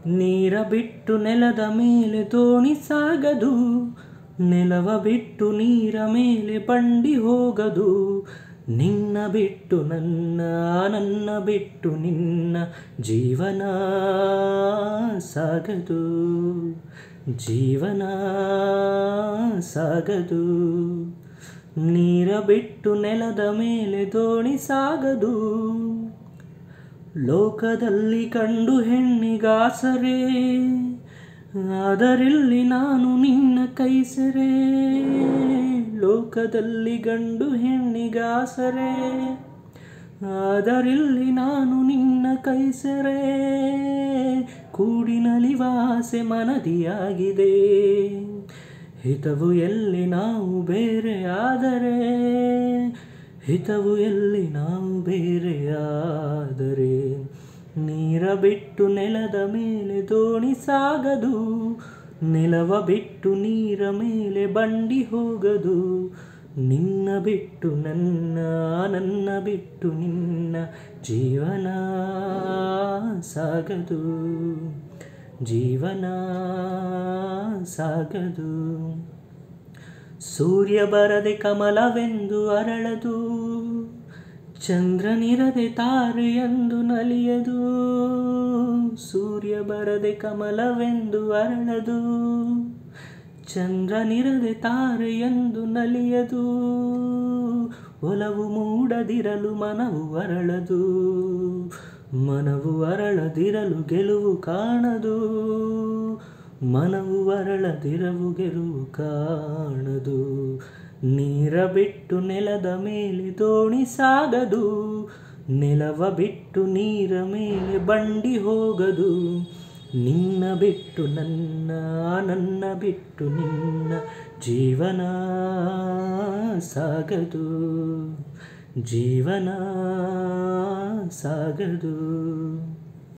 ನೀರ ಬಿಟ್ಟು ನೆಲದ ಮೇಲೆ ದೋಣಿ ಸಾಗದು ನೆಲವ ಬಿಟ್ಟು ನೀರ ಮೇಲೆ ಬಂಡಿ ಹೋಗದು ನಿನ್ನ ಬಿಟ್ಟು ನನ್ನ ನನ್ನ ಬಿಟ್ಟು ನಿನ್ನ ಜೀವನ ಸಾಗದು ಜೀವನ ಸಾಗದು ನೀರ ಬಿಟ್ಟು ನೆಲದ ಮೇಲೆ ದೋಣಿ ಸಾಗದು ಲೋಕದಲ್ಲಿ ಕಂಡು ಹೆಣ್ಣಿಗಾಸರೆ ಆದರಿಲ್ಲಿ ನಾನು ನಿನ್ನ ಕೈ ಸೆರೆ ಲೋಕದಲ್ಲಿ ಗಂಡು ಹೆಣ್ಣಿಗಾಸರೆ ಆದರಿಲ್ಲಿ ನಾನು ನಿನ್ನ ಕೈ ಸೆರೆ ಕೂಡಿ ನಲಿವ ಆಸೆ ಮನದಿಯಾಗಿದೆ ಹಿತವು ಎಲ್ಲಿ ನಾವು ಬೇರೆ ಆದರೆ ಹಿತವು ಎಲ್ಲಿ ನಾವು ಬೇರೆಯಾದರೆ ನೀರ ಬಿಟ್ಟು ನೆಲದ ಮೇಲೆ ದೋಣಿ ಸಾಗದು ನೆಲವ ಬಿಟ್ಟು ನೀರ ಮೇಲೆ ಬಂಡಿ ಹೋಗದು ನಿನ್ನ ಬಿಟ್ಟು ನನ್ನ ನನ್ನ ಬಿಟ್ಟು ನಿನ್ನ ಜೀವನ ಸಾಗದು ಜೀವನ ಸಾಗದು ಸೂರ್ಯ ಬರದೆ ಕಮಲವೆಂದು ಅರಳದು ಚಂದ್ರನಿರದೆ ತಾರೆಯೆಂದು ನಲಿಯದು ಸೂರ್ಯ ಬರದೆ ಕಮಲವೆಂದು ಅರಳದು ಚಂದ್ರನಿರದೆ ತಾರೆಯೆಂದು ನಲಿಯದು ಒಲವು ಮೂಡದಿರಲು ಮನವು ಅರಳದು ಮನವು ಅರಳದಿರಲು ಗೆಲುವು ಕಾಣದು ಮನವು ಅರಳದಿರವು ಗೆಲುವು ಕಾಣದು ನೀರ ಬಿಟ್ಟು ನೆಲದ ಮೇಲೆ ದೋಣಿ ಸಾಗದು ನೆಲವ ಬಿಟ್ಟು ನೀರ ಮೇಲೆ ಬಂಡಿ ಹೋಗದು ನಿನ್ನ ಬಿಟ್ಟು ನನ್ನ ನನ್ನ ಬಿಟ್ಟು ನಿನ್ನ ಜೀವನ ಸಾಗದು ಜೀವನ ಸಾಗದು